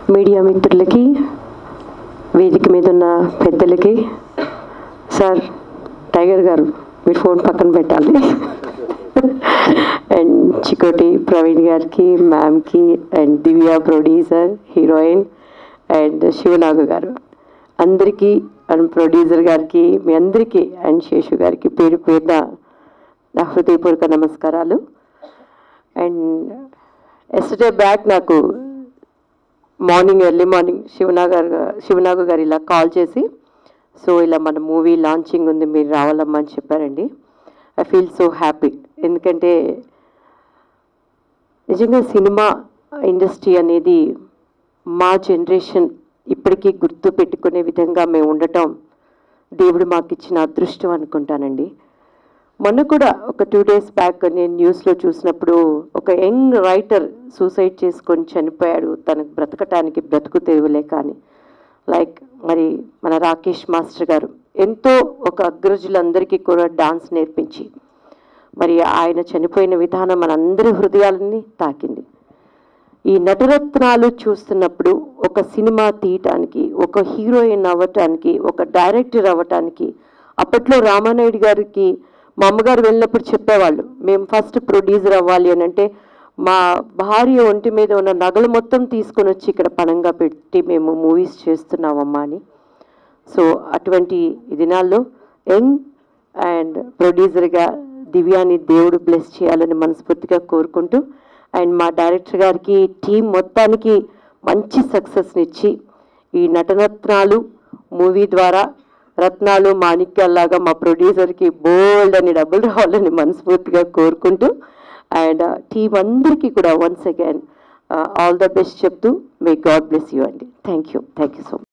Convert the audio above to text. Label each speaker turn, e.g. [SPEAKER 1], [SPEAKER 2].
[SPEAKER 1] media మిత్రులకి వేదిక మీద ఉన్న పెద్దలకి సార్ టైగర్ గారు మీరు ఫోన్ పక్కన పెట్టాలి అండ్ చికోటి ప్రవీణ్ గారికి మ్యామ్కి and Divya producer heroine and Sivanagu garu అందరికీ అండ్ ప్రొడ్యూసర్ గారికి మీ అందరికీ అండ్ శేషు గారికి పేరు పేరున నా హృదయపూర్వక నమస్కారాలు అండ్ ఎస్టర్డే బ్యాక్ నాకు morning early morning Sivanagar Sivanagu garu ఇలా కాల్ చేసి సో ఇలా మన మూవీ లాంచింగ్ ఉంది మీరు రావాలమ్మా అని చెప్పారండి ఐ ఫీల్ సో హ్యాపీ ఎందుకంటే నిజంగా సినిమా ఇండస్ట్రీ అనేది మా జనరేషన్ ఇప్పటికీ గుర్తు పెట్టుకునే విధంగా మేము ఉండటం దేవుడు మాకు ఇచ్చిన అదృష్టం అనుకుంటానండి మొన్న కూడా ఒక టూ డేస్ బ్యాక్ నేను న్యూస్లో చూసినప్పుడు ఒక యంగ్ రైటర్ సూసైడ్ చేసుకొని చనిపోయాడు తనకు బ్రతకటానికి బ్రతుకు తెరువులేక అని లైక్ మరి మన రాకేష్ మాస్టర్ గారు ఎంతో ఒక అగ్రజులందరికీ కూడా డాన్స్ నేర్పించి మరి ఆయన చనిపోయిన విధానం మనందరి హృదయాలని తాకింది ఈ నటరత్నాలు చూస్తున్నప్పుడు ఒక సినిమా తీయటానికి ఒక హీరోయిన్ అవ్వటానికి ఒక డైరెక్టర్ అవ్వటానికి అప్పట్లో రామానాయుడు గారికి మా అమ్మగారు వెళ్ళినప్పుడు చెప్పేవాళ్ళు మేము ఫస్ట్ ప్రొడ్యూసర్ అవ్వాలి అని అంటే మా భార్య ఒంటి మీద ఉన్న నగలు మొత్తం తీసుకొని వచ్చి ఇక్కడ పణంగా పెట్టి మేము మూవీస్ చేస్తున్నామమ్మా అని సో అటువంటి ఈ దినాల్లో యంగ్ అండ్ ప్రొడ్యూసర్గా దివ్యాని దేవుడు బ్లెస్ చేయాలని మనస్ఫూర్తిగా కోరుకుంటూ అండ్ మా డైరెక్టర్ గారికి టీం మొత్తానికి మంచి సక్సెస్నిచ్చి ఈ నటనత్నాలు మూవీ ద్వారా రత్నాలు మాణిక్యాల్లాగా మా ప్రొడ్యూసర్కి బోల్డ్ అని డబ్బులు రావాలని మనస్ఫూర్తిగా కోరుకుంటూ అండ్ టీం అందరికీ కూడా once again all the best చెప్తూ మే గాడ్ బ్లెస్ యూ అండి thank you thank you so much